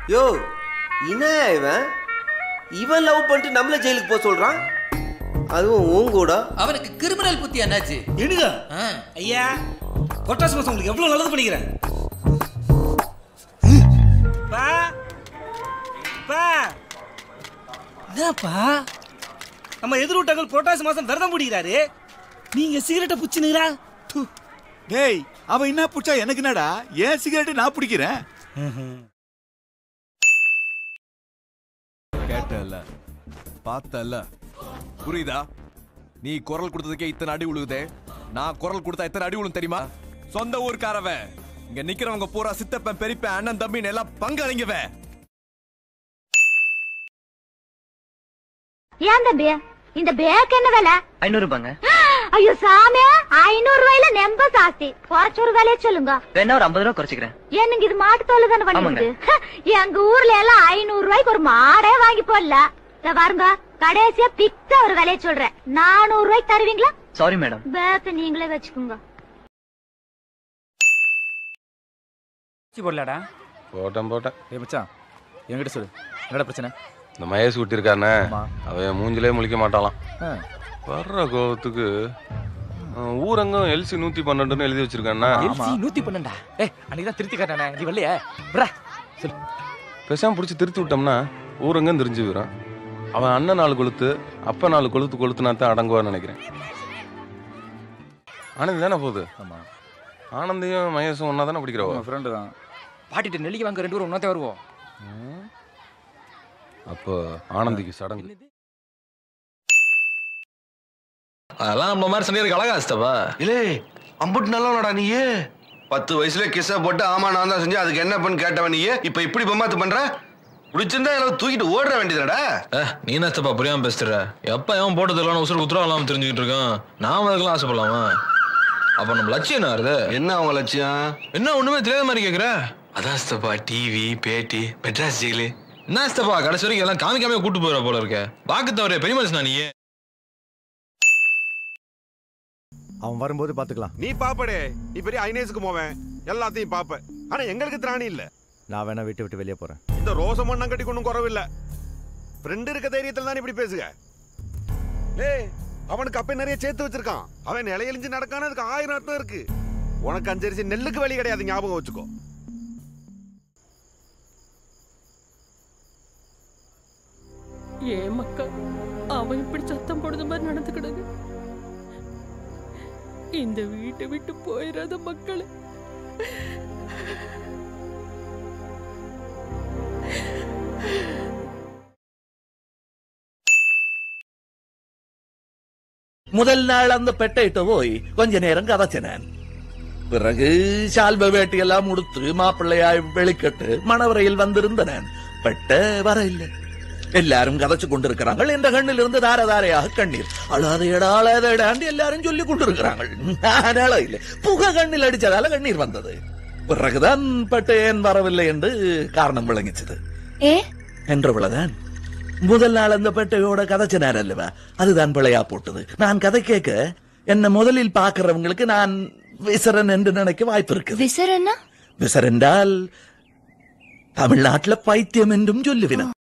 யோ என்ன இவன் இவன் லவ் பண்ணிட்டு நம்மள ஜெயிலுக்கு போக சொல்றான் அதுவும் உன் கூட அவனுக்கு கிரிமினல் புத்தி என்னாச்சு எடுங்க ஆ. ஐயா கொட்டாசு மாசம் உங்களுக்கு எவ்வளவு நல்லது பண்ணிக்கிறேன் பா பா என்னப்பா நம்ம எதிர்விட்டாக்கள் புரட்டாசி மாசம் விரதம் பிடிக்கிறாரு நீங்க சிகரெட்டை புச்சுனுங்களா டேய் அவன் என்ன புடிச்சா எனக்கு என்னடா ஏன் சிகரெட் நான் பிடிக்கிறேன் கேட்டல பார்த்தல புரியுதா நீ குரல் கொடுத்ததுக்கே இத்தனை அடி உழுகுதே நான் குரல் கொடுத்தா எத்தனை அடி விழும் தெரியுமா சொந்த ஊர்க்காரவன் இங்க நிக்கிறவங்க பூரா சித்தப்பன் பெரியப்பன் அண்ணன் தம்பின்னு எல்லாம் பங்காளிங்கவன் ஏன் தம்பி இந்த பேக் என்ன விலை ஐநூறு ரூபாங்க ஐயோ சாமி ஐநூறு ரூபாயில நெம்ப ஜாஸ்தி குறைச்ச ஒரு விலைய சொல்லுங்க வேணா ஒரு ஐம்பது ரூபா குறைச்சிக்கிறேன் என்னங்க இது மாட்டு தோல் தானே பண்ணிருக்குது எங்க ஊர்ல எல்லாம் ஐநூறு ரூபாய்க்கு ஒரு மாடே வாங்கி போடல இத பாருங்க கடைசியா பிக்ஸா ஒரு விலைய சொல்றேன் நானூறு ரூபாய்க்கு தருவீங்களா சாரி மேடம் பேக் நீங்களே வச்சுக்கோங்க போடலடா போட்டேன் போட்டேன் ஏ மச்சான் என்கிட்ட சொல்லு என்னடா பிரச்சனை இந்த மகேஷ் விட்டிருக்கானே ஆமா. அவன் மூஞ்சிலே முழிக்க மாட்டாளாம் ஆ. வர்ற கோவத்துக்கு அஹ், ஊரங்கம் எல்சி நூத்தி பன்னெண்டுன்னு எழுதி வச்சிருக்கானா எல்சி நூத்தி பன்னெண்டா ஏய் அன்னைக்கு தான் திருத்தி காட்டானே நீ வரலையே விட்றா சொல்லு பேசாம பிடிச்சி திருத்தி விட்டோம்னா ஊரங்கம் தெரிஞ்சு போயிடும் அவன் அண்ணன் நாலு கொளுத்து அப்ப நாலு கொளுத்து கொளுத்துனா தான் அடங்குவான்னு நினைக்கிறேன் ஆனந்தி தானே போகுது ஆமா ஆனந்தியும் மகேஷும் ஒன்னா தானே பிடிக்கிறவோ உன் ஃப்ரெண்டு தான் பாட்டிட்டு நெல்லிக்கு வாங்க ரெண்டு பேரும் ஒன்னாத்தே வருவோம் அப்போ ஆனந்திக்கு சடங்கு அதெல்லாம் நம்ம மாதிரி சனியருக்கு அழகா அஸ்தப்பா இல்லே அம்புட்டு நல்லவனடா நீ பத்து வயசுல கிஸ்ஸ போட்டு ஆமா நான் தான் செஞ்சேன் அதுக்கு என்ன பண்ணு கேட்டவன் நீ இப்ப இப்படி பம்மாத்து பண்ற பிடிச்சிருந்தா எல்லாம் தூக்கிட்டு ஓடுற வேண்டியதுடா நீ என்ன அஸ்தப்பா புரியாம பேசுற எப்ப எவன் போட்டதெல்லாம் உசுறு குத்துறா இல்லாம தெரிஞ்சுக்கிட்டு இருக்கான் நாம அதுக்கெல்லாம் ஆசைப்படலாமா அப்ப நம்ம லட்சியம் என்ன வருது என்ன அவங்க லட்சியம் என்ன ஒண்ணுமே தெரியாத மாதிரி கேக்குற அதான் ஸ்தப்பா டிவி பேட்டி மெட்ராஸ் ஜெயிலு என்ன அஸ்தப்பா கடைசி வரைக்கும் எல்லாம் காமிக்காம கூட்டு போற போல இருக்க பாக்கு தவிர பெரிய மனுஷனா நீ அவன் வரும்போது பாத்துக்கலாம் நீ பாப்படே நீ பெரிய ஐநேஸுக்கு போவேன் எல்லாத்தையும் பாப்ப ஆனா எங்களுக்கு திராணி இல்ல நான் வேணா விட்டு விட்டு வெளியே போறேன் இந்த ரோச மண்ணம் கட்டி கொண்டும் குறவில்ல ஃப்ரெண்டு இருக்க தைரியத்துல தான் இப்படி பேசுக ஏய் அவனுக்கு அப்ப நிறைய சேர்த்து வச்சிருக்கான் அவன் நிலையெழிஞ்சு நடக்கான அதுக்கு ஆயிரம் அர்த்தம் இருக்கு உனக்கு அஞ்சரிசி நெல்லுக்கு வழி கிடையாது ஞாபகம் வச்சுக்கோ ஏன் மக்கா அவன் இப்படி சத்தம் போடுற மாதிரி நடந்துக்கிடுங்க இந்த வீட்டை விட்டு போயிடாத மக்களே முதல் நாள் அந்த பெட்டையிட்ட போய் கொஞ்ச நேரம் கதைச்சினேன் பிறகு சால்வ வேட்டியெல்லாம் உடுத்து மாப்பிள்ளையாய் வெளிக்கட்டு மணவரையில் வந்திருந்தனேன் பெட்ட வர இல்லை எல்லாரும் கதைச்சு கொண்டிருக்கிறாங்க என்ற கண்ணில் இருந்து தார தாரையாக கண்ணீர் அழாதையடா அழாதையடாண்டு எல்லாரும் சொல்லி கொண்டிருக்கிறாங்க நான் அழ இல்லை புகை கண்ணில் அடிச்சதால கண்ணீர் வந்தது பிறகுதான் பட்டு ஏன் வரவில்லை என்று காரணம் விளங்கிச்சது ஏ என்றவளதான் முதல் நாள் அந்த பெட்டையோட கதைச்சினார் அல்லவா அதுதான் பிழையா போட்டது நான் கதை கேட்க என்ன முதலில் பார்க்கிறவங்களுக்கு நான் விசரன் என்று நினைக்க வாய்ப்பு இருக்கு விசரன்னா விசர் என்றால் தமிழ்நாட்டுல பைத்தியம் என்றும் சொல்லுவினா